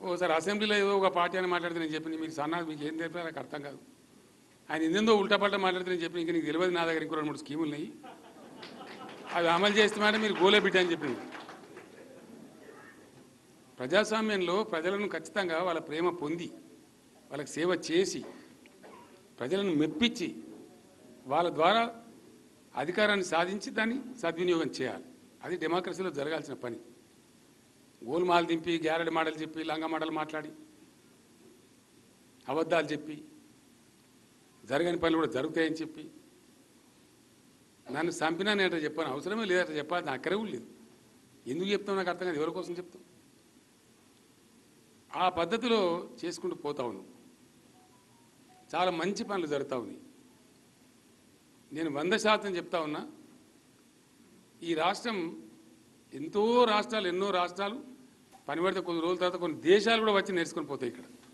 ఓసారి అసెంబ్లీలో ఏదో ఒక పార్టీ అని మాట్లాడితే నేను చెప్పిన మీకు సన్నా మీకు ఏం తెలిపారు నాకు అర్థం కాదు ఆయన ఎందెందో ఉల్టా పల్టా మాట్లాడితే నేను చెప్పిన ఇంకా నీకు తెలియదు నా దగ్గర ఇంకో రెండు మూడు స్కీములు ఉన్నాయి అవి అమలు చేస్తామంటే మీరు గోలే బిడ్డ అని చెప్పింది ప్రజాస్వామ్యంలో ప్రజలను ఖచ్చితంగా వాళ్ళ ప్రేమ పొంది వాళ్ళకి సేవ చేసి ప్రజలను మెప్పించి వాళ్ళ ద్వారా అధికారాన్ని సాధించి దాన్ని సద్వినియోగం చేయాలి అది డెమోక్రసీలో జరగాల్సిన పని గోల్మాలు దింపి గ్యారెడ్ మాటలు చెప్పి లంగ మాటలు మాట్లాడి అబద్ధాలు చెప్పి జరగని పనులు కూడా జరుగుతాయని చెప్పి నన్ను చంపినా నేను అట్లా చెప్పాను అవసరమే లేదట చెప్పాలి నా అక్కడే కూడా లేదు ఎందుకు చెప్తావు నాకు అర్థం కాదు ఎవరి కోసం చెప్తావు ఆ పద్ధతిలో చేసుకుంటూ పోతా ఉన్నాం చాలా మంచి పనులు జరుగుతూ ఉన్నాయి నేను వంద శాతం చెప్తా ఉన్నా ఈ రాష్ట్రం ఎంతో రాష్ట్రాలు ఎన్నో రాష్ట్రాలు పని పడితే కొన్ని రోజుల తర్వాత కొన్ని దేశాలు కూడా వచ్చి నేర్చుకొని పోతాయి ఇక్కడ